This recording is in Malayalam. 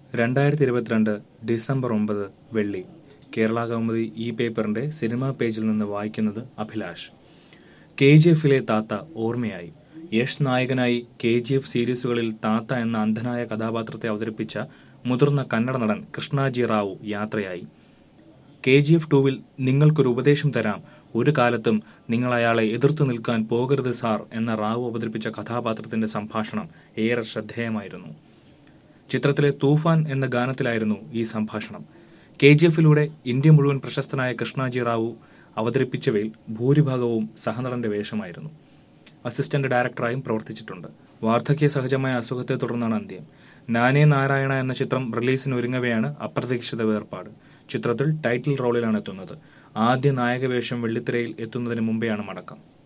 രണ്ടായിരത്തി ഇരുപത്തിരണ്ട് ഡിസംബർ ഒമ്പത് വെള്ളി കേരള കൗമുദി ഈ പേപ്പറിന്റെ സിനിമാ പേജിൽ നിന്ന് വായിക്കുന്നത് അഭിലാഷ് കെ ജി എഫിലെ താത്ത ഓർമ്മയായി യഷ് നായകനായി കെ ജി എഫ് സീരീസുകളിൽ താത്ത എന്ന അന്ധനായ കഥാപാത്രത്തെ അവതരിപ്പിച്ച മുതിർന്ന കന്നഡ നടൻ കൃഷ്ണാജി റാവു യാത്രയായി കെ ജി എഫ് ടൂവിൽ നിങ്ങൾക്കൊരു ഉപദേശം തരാം ഒരു കാലത്തും നിങ്ങൾ അയാളെ എതിർത്തു നിൽക്കാൻ പോകരുത് സാർ എന്ന റാവു അവതരിപ്പിച്ച കഥാപാത്രത്തിന്റെ സംഭാഷണം ഏറെ ശ്രദ്ധേയമായിരുന്നു ചിത്രത്തിലെ തൂഫാൻ എന്ന ഗാനത്തിലായിരുന്നു ഈ സംഭാഷണം കെ ജി എഫിലൂടെ ഇന്ത്യ മുഴുവൻ പ്രശസ്തനായ കൃഷ്ണാജി റാവു അവതരിപ്പിച്ചവയിൽ ഭൂരിഭാഗവും സഹനടന്റെ വേഷമായിരുന്നു അസിസ്റ്റന്റ് ഡയറക്ടറായും പ്രവർത്തിച്ചിട്ടുണ്ട് വാർദ്ധക്യ സഹജമായ അസുഖത്തെ തുടർന്നാണ് അന്ത്യം നാനേ നാരായണ എന്ന ചിത്രം റിലീസിന് ഒരുങ്ങവെയാണ് അപ്രതീക്ഷിത വേർപാട് ചിത്രത്തിൽ ടൈറ്റിൽ റോളിലാണ് എത്തുന്നത് ആദ്യ നായകവേഷം വെള്ളിത്തിരയിൽ എത്തുന്നതിന് മുമ്പെയാണ് മടക്കം